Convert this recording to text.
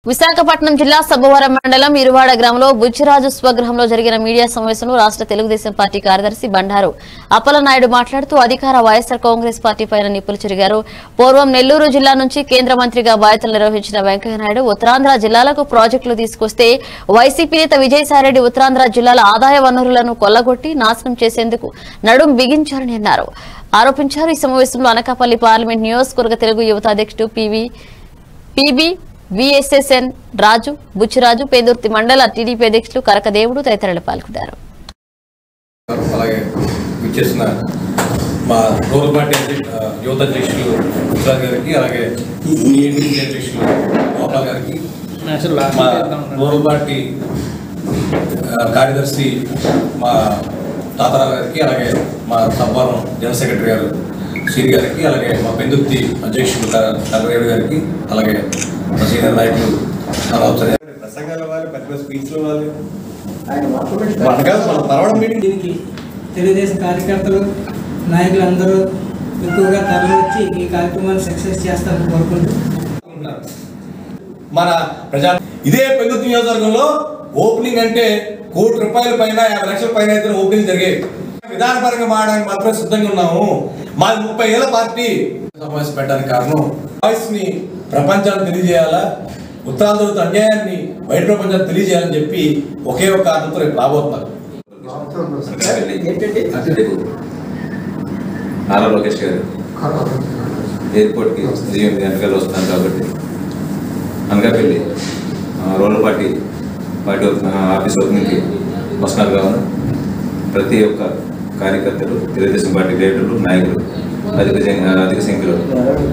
విశాఖపట్నం జిల్లా సబ్బవరం మండలం ఇరువాడ గ్రామంలో బుచ్చిరాజు స్వగృహంలో జరిగిన మీడియా సమావేశంలో రాష్ట్ర తెలుగుదేశం పార్టీ కార్యదర్శి బండారు అప్పలనాయుడు మాట్లాడుతూ అధికార వైఎస్ఆర్ కాంగ్రెస్ పార్టీ పైన నిప్పులు చెరిగారు పూర్వం నెల్లూరు జిల్లా నుంచి కేంద్ర మంత్రిగా బాధ్యతలు నిర్వహించిన వెంకయ్యనాయుడు ఉత్తరాంధ్ర జిల్లాలకు ప్రాజెక్టులు తీసుకొస్తే వైసీపీ నేత విజయసాయిరెడ్డి ఉత్తరాంధ్ర జిల్లాల ఆదాయ వనరులను కొల్లగొట్టి నాశనం చేసేందుకు నడుం బిగించారని అన్నారు ఆరోపించారు ఈ సమావేశంలో అనకాపల్లి పార్లమెంట్ నియోజకవర్గ తెలుగు యువత అధ్యక్షుడు PV PB VSSN Raju Buchiraju Pedurthi మండల టీడీపీ అధ్యక్షులు కరకదేవుడు తదితరులు పాల్గొన్నారు అలాగే విచ్చేసిన మా రూరల్ పార్టీ అధ్యక్ష- ఆ, యువత అధ్యక్షులు గుజరాత్ గారికి అలాగే టీఎన్టీసీ అధ్యక్షులు గోపాల్ గారికి మా రూరల్ పార్టీ ఆ, కార్యదర్శి మా తాతారావు గారికి అలాగే మా సబ్బారం జనరల్ సెక్రటరీ గారు శ్రీ గారికి అలాగే మా పెందుర్తి అధ్యక్షులు కర్రేడు గారికి అలాగే మా సీనియర్ నాయకులు నరవచ్చరి ప్రసంగాల వాళ్ళు పెద్ద స్పీచ్ల వాళ్ళు మనకాదు మన పరవడం మీటింగ్ దీనికి తెలుగుదేశం కార్యకర్తలు నాయకులందరూ ఎక్కువగా తరలివచ్చి ఈ కార్యక్రమాన్ని సక్సెస్ చేస్తారని కోరుకుంటూ ఉన్నారు. మన ప్రజా ఇదే పెందుతు నియోజకవర్గంలో ఓపెనింగ్ అంటే కోటి రూపాయల పైన యాభై లక్షల పైన అయితే ఓపెనింగ్ జరిగేవి విధానపరంగా మారడానికి మాత్రం సిద్ధంగా ఉన్నాము మాది ముప్పై ఏళ్ళ పార్టీ సమావేశం పెట్టడానికి కారణం వాయిస్ ని ప్రపంచానికి తెలియజేయాలా ఉత్తరాంధ్రులతో అన్యాయాన్ని బయట ప్రపంచానికి తెలియజేయాలని చెప్పి ఒకే ఒక కారణంతో రేపు రాబోతున్నారు నారా లోకేష్ గారు ఎయిర్పోర్ట్కి ఉదయం ఎనిమిది గంటలకు వస్తాను కాబట్టి అనకాపల్లి ఆ, రూరల్ పార్టీ పార్టీ ఆ, ఆఫీస్ ఓపెనింగ్కి వస్తున్నారు కావున ప్రతి ఒక్క కార్యకర్తలు తెలుగుదేశం పార్టీ లీడర్లు నాయకులు అధిక జం- అధిక సంఖ్యలో